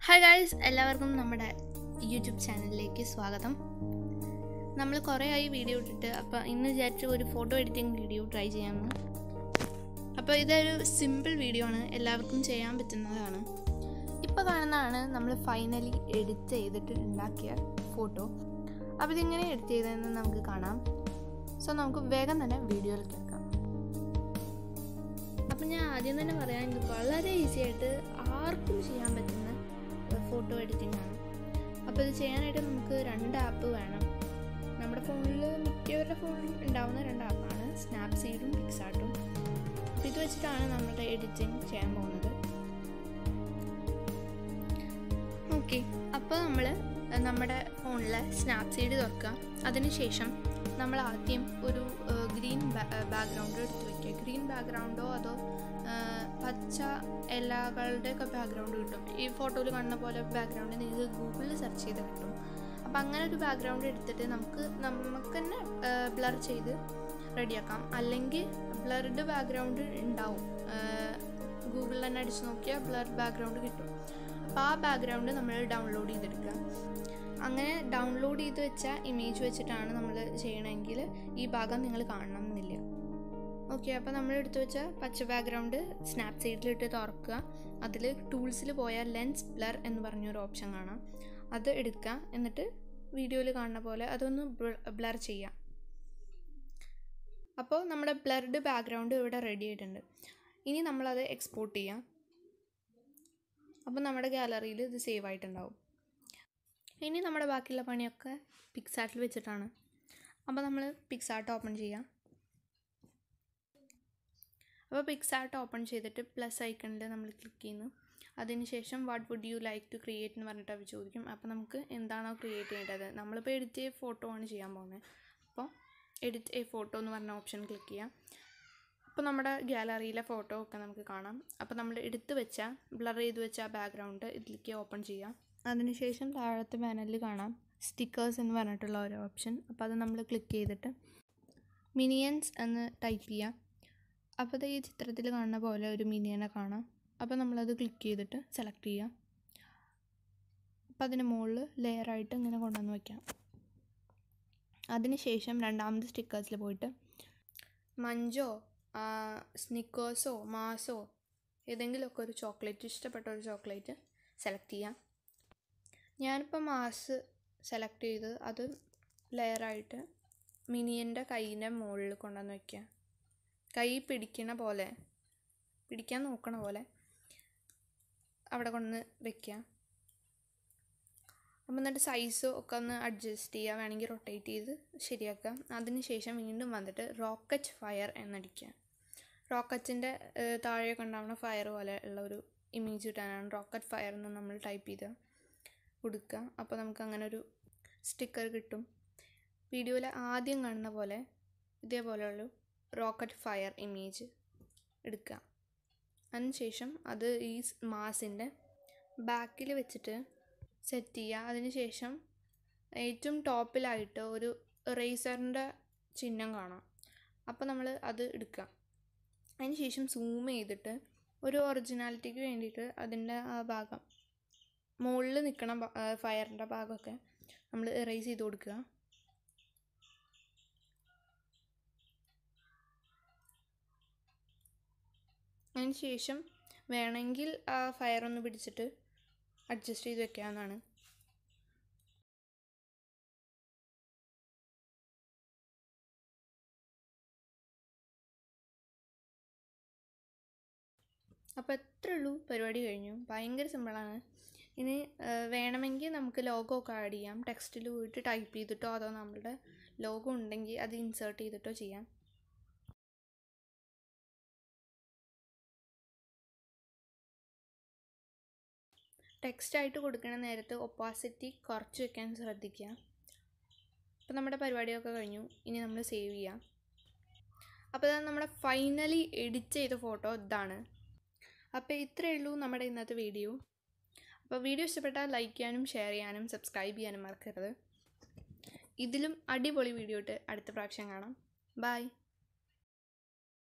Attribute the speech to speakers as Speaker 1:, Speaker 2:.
Speaker 1: hi guys എല്ലാവർക്കും നമ്മുടെ YouTube ചാനലിലേക്ക് സ്വാഗതം നമ്മൾ കുറേ ആയി വീഡിയോ ഇട്ടിട്ട് അപ്പോൾ ഇന്ന് വിചാരിച്ചു ഒരു ഫോട്ടോ എഡിറ്റിംഗ് വീഡിയോ ട്രൈ ചെയ്യാമെന്ന് അപ്പോൾ ഇതൊരു സിമ്പിൾ വീഡിയോ ആണ് എല്ലാവർക്കും ചെയ്യാൻ പറ്റുന്നതാണ് ഇപ്പോൾ കാണുന്നതാണ് നമ്മൾ ഫൈനലി എഡിറ്റ് ചെയ്തിട്ട് ഉണ്ടാക്കിയ ഫോട്ടോ അപ്പോൾ ഇതിങ്ങനെ എഡിറ്റ് ചെയ്തതെന്ന് നമുക്ക് കാണാം സോ നമുക്ക് വേഗം തന്നെ വീഡിയോയിൽ കേൾക്കാം അപ്പം ഞാൻ ആദ്യം തന്നെ പറയാൻ ഇത് വളരെ ഈസി ആയിട്ട് ആർക്കും ചെയ്യാൻ പറ്റുന്ന ഫോട്ടോ എഡിറ്റിംഗ് ആണ് അപ്പോൾ ഇത് ചെയ്യാനായിട്ട് നമുക്ക് രണ്ട് ആപ്പ് വേണം നമ്മുടെ ഫോണിൽ മിക്കവരുടെ ഫോണിൽ ഉണ്ടാവുന്ന രണ്ട് ആപ്പാണ് സ്നാപ്സീഡും പിക്സാർട്ടും അപ്പോൾ ഇത് വെച്ചിട്ടാണ് നമ്മുടെ എഡിറ്റിംഗ് ചെയ്യാൻ പോകുന്നത് ഓക്കെ അപ്പോൾ നമ്മൾ നമ്മുടെ ഫോണിലെ സ്നാപ്സീഡ് തുറക്കുക അതിനുശേഷം നമ്മൾ ആദ്യം ഒരു ഗ്രീൻ ബാക്ക്ഗ്രൗണ്ട് എടുത്ത് വയ്ക്കുക ഗ്രീൻ ബാക്ക്ഗ്രൗണ്ടോ അതോ പച്ച ഇലകളുടെ ഒക്കെ ബാക്ക്ഗ്രൗണ്ട് കിട്ടും ഈ ഫോട്ടോയിൽ കാണുന്ന പോലെ ബാക്ക്ഗ്രൗണ്ട് നിങ്ങൾക്ക് ഗൂഗിളിൽ സെർച്ച് ചെയ്ത് കിട്ടും അപ്പോൾ അങ്ങനെ ഒരു ബാക്ക്ഗ്രൗണ്ട് എടുത്തിട്ട് നമുക്ക് നമുക്ക് തന്നെ ബ്ലർ ചെയ്ത് റെഡിയാക്കാം അല്ലെങ്കിൽ ബ്ലർഡ് ബാക്ക്ഗ്രൗണ്ട് ഉണ്ടാവും ഗൂഗിളിൽ തന്നെ അടിച്ച് നോക്കിയാൽ ബ്ലർ ബാക്ക്ഗ്രൗണ്ട് കിട്ടും അപ്പോൾ ആ ബാക്ക്ഗ്രൗണ്ട് നമ്മൾ ഡൗൺലോഡ് ചെയ്തെടുക്കുക അങ്ങനെ ഡൗൺലോഡ് ചെയ്ത് വെച്ച ഇമേജ് വെച്ചിട്ടാണ് നമ്മൾ ചെയ്യണമെങ്കിൽ ഈ ഭാഗം നിങ്ങൾ കാണണം എന്നില്ല ഓക്കെ അപ്പോൾ നമ്മൾ എടുത്തു വെച്ച പച്ച ബാക്ക്ഗ്രൗണ്ട് സ്നാപ് സൈഡിലിട്ട് തുറക്കുക അതിൽ ടൂൾസിൽ പോയാൽ ലെൻസ് ബ്ലർ എന്ന് പറഞ്ഞൊരു ഓപ്ഷൻ കാണാം അത് എടുക്കുക എന്നിട്ട് വീഡിയോയിൽ കാണുന്ന പോലെ അതൊന്ന് ബ്ലർ ചെയ്യാം അപ്പോൾ നമ്മുടെ ബ്ലർഡ് ബാക്ക്ഗ്രൗണ്ട് ഇവിടെ റെഡി ആയിട്ടുണ്ട് ഇനി നമ്മളത് എക്സ്പോർട്ട് ചെയ്യാം അപ്പോൾ നമ്മുടെ ഗാലറിയിൽ ഇത് സേവ് ആയിട്ടുണ്ടാവും ഇനി നമ്മുടെ ബാക്കിയുള്ള പണിയൊക്കെ പിക്സാർട്ടിൽ വെച്ചിട്ടാണ് അപ്പോൾ നമ്മൾ പിക്സാർട്ട് ഓപ്പൺ ചെയ്യാം അപ്പോൾ പിക്സാർട്ട് ഓപ്പൺ ചെയ്തിട്ട് പ്ലസ് ഐക്കണിൽ നമ്മൾ ക്ലിക്ക് ചെയ്യുന്നു അതിനുശേഷം what would you like to create എന്ന് പറഞ്ഞിട്ട് അവർ ചോദിക്കും അപ്പോൾ നമുക്ക് എന്താണോ ക്രിയേറ്റ് ചെയ്യേണ്ടത് നമ്മളിപ്പോൾ എഡിറ്റ് ചെയ്ത ഫോട്ടോ ആണ് ചെയ്യാൻ പോകുന്നത് അപ്പോൾ എഡിറ്റ് എ ഫോട്ടോ എന്ന് പറഞ്ഞ ഓപ്ഷൻ ക്ലിക്ക് ചെയ്യാം അപ്പോൾ നമ്മുടെ ഗാലറിയിലെ ഫോട്ടോ ഒക്കെ നമുക്ക് കാണാം അപ്പോൾ നമ്മൾ എടുത്ത് വെച്ച ബ്ലർ ചെയ്ത് വെച്ച ബാക്ക്ഗ്രൗണ്ട് ഇതിലേക്ക് ഓപ്പൺ ചെയ്യാം അതിനുശേഷം താഴത്തെ പാനലിൽ കാണാം സ്റ്റിക്കേഴ്സ് എന്ന് പറഞ്ഞിട്ടുള്ള ഒരു ഓപ്ഷൻ അപ്പോൾ അത് നമ്മൾ ക്ലിക്ക് ചെയ്തിട്ട് മിനിയൻസ് എന്ന് ടൈപ്പ് ചെയ്യാം അപ്പോൾ ഈ ചിത്രത്തിൽ കാണുന്ന പോലെ ഒരു മിനിയനെ കാണാം അപ്പോൾ നമ്മളത് ക്ലിക്ക് ചെയ്തിട്ട് സെലക്ട് ചെയ്യാം അപ്പോൾ അതിന് മുകളിൽ ലെയറായിട്ട് ഇങ്ങനെ കൊണ്ടുവന്ന് വയ്ക്കാം അതിനുശേഷം രണ്ടാമത്തെ സ്റ്റിക്കേഴ്സിൽ പോയിട്ട് മഞ്ചോ സ്നിക്കേഴ്സോ മാസോ ഏതെങ്കിലുമൊക്കെ ഒരു ചോക്ലേറ്റ് ഇഷ്ടപ്പെട്ട ഒരു ചോക്ലേറ്റ് സെലക്ട് ചെയ്യാം ഞാനിപ്പോൾ മാസ് സെലക്ട് ചെയ്ത് അത് ലെയറായിട്ട് മിനിയൻ്റെ കൈയിൻ്റെ മുകളിൽ കൊണ്ടുവന്ന് വയ്ക്കുക കൈ പിടിക്കണ പോലെ പിടിക്കാൻ നോക്കണ പോലെ അവിടെ കൊണ്ടുവന്ന് വെക്കുക അപ്പം എന്നിട്ട് സൈസ് ഒക്കെ ഒന്ന് അഡ്ജസ്റ്റ് ചെയ്യുക വേണമെങ്കിൽ റൊട്ടേറ്റ് ചെയ്ത് ശരിയാക്കുക അതിനുശേഷം വീണ്ടും വന്നിട്ട് റോക്കറ്റ് ഫയർ എന്നടിക്കുക റോക്കറ്റിൻ്റെ താഴെയൊക്കെ ഉണ്ടാവുന്ന ഫയർ പോലെ ഉള്ള ഒരു ഇമേജ് കിട്ടാനാണ് റോക്കറ്റ് ഫയർ എന്ന് നമ്മൾ ടൈപ്പ് ചെയ്ത് കൊടുക്കുക അപ്പോൾ നമുക്ക് അങ്ങനെ ഒരു സ്റ്റിക്കർ കിട്ടും വീഡിയോയിൽ ആദ്യം കാണുന്ന പോലെ ഇതേപോലെയുള്ള റോക്കറ്റ് ഫയർ ഇമേജ് എടുക്കുക അതിനുശേഷം അത് ഈ മാസിൻ്റെ ബാക്കിൽ വെച്ചിട്ട് സെറ്റ് ചെയ്യുക അതിനുശേഷം ഏറ്റവും ടോപ്പിലായിട്ട് ഒരു റേസറിൻ്റെ ചിഹ്നം കാണാം അപ്പോൾ നമ്മൾ അത് എടുക്കുക അതിനുശേഷം സൂം ചെയ്തിട്ട് ഒരു ഒറിജിനാലിറ്റിക്ക് വേണ്ടിയിട്ട് അതിൻ്റെ ആ ഭാഗം മുകളിൽ നിൽക്കണ ഫയറിൻ്റെ ഭാഗമൊക്കെ നമ്മൾ എറേസ് ചെയ്ത് കൊടുക്കുക അതിന് ശേഷം വേണമെങ്കിൽ ആ ഫയർ ഒന്ന് പിടിച്ചിട്ട് അഡ്ജസ്റ്റ് ചെയ്ത് വെക്കാവുന്നതാണ് അപ്പോൾ എത്ര ഉള്ളൂ പരിപാടി കഴിഞ്ഞു ഭയങ്കര സിമ്പിളാണ് ഇനി വേണമെങ്കിൽ നമുക്ക് ലോഗോ ഒക്കെ ആഡ് ചെയ്യാം ടെക്സ്റ്റിൽ പോയിട്ട് ടൈപ്പ് ചെയ്തിട്ടോ അതോ നമ്മളുടെ ലോഗോ ഉണ്ടെങ്കിൽ അത് ഇൻസേർട്ട് ചെയ്തിട്ടോ ചെയ്യാം ടെക്സ്റ്റായിട്ട് കൊടുക്കുന്ന നേരത്ത് ഒപ്പാസിറ്റി കുറച്ച് വെക്കാൻ ശ്രദ്ധിക്കുക അപ്പോൾ നമ്മുടെ പരിപാടിയൊക്കെ കഴിഞ്ഞു ഇനി നമ്മൾ സേവ് ചെയ്യാം അപ്പോൾ ഇതാണ് നമ്മുടെ ഫൈനലി എഡിറ്റ് ചെയ്ത ഫോട്ടോ ഇതാണ് അപ്പോൾ ഇത്രയേ ഉള്ളൂ നമ്മുടെ ഇന്നത്തെ വീഡിയോ അപ്പോൾ വീഡിയോ ഇഷ്ടപ്പെട്ടാൽ ലൈക്ക് ചെയ്യാനും ഷെയർ ചെയ്യാനും സബ്സ്ക്രൈബ് ചെയ്യാനും മറക്കരുത് ഇതിലും അടിപൊളി വീഡിയോ ഇട്ട് അടുത്ത പ്രാവശ്യം കാണാം ബൈ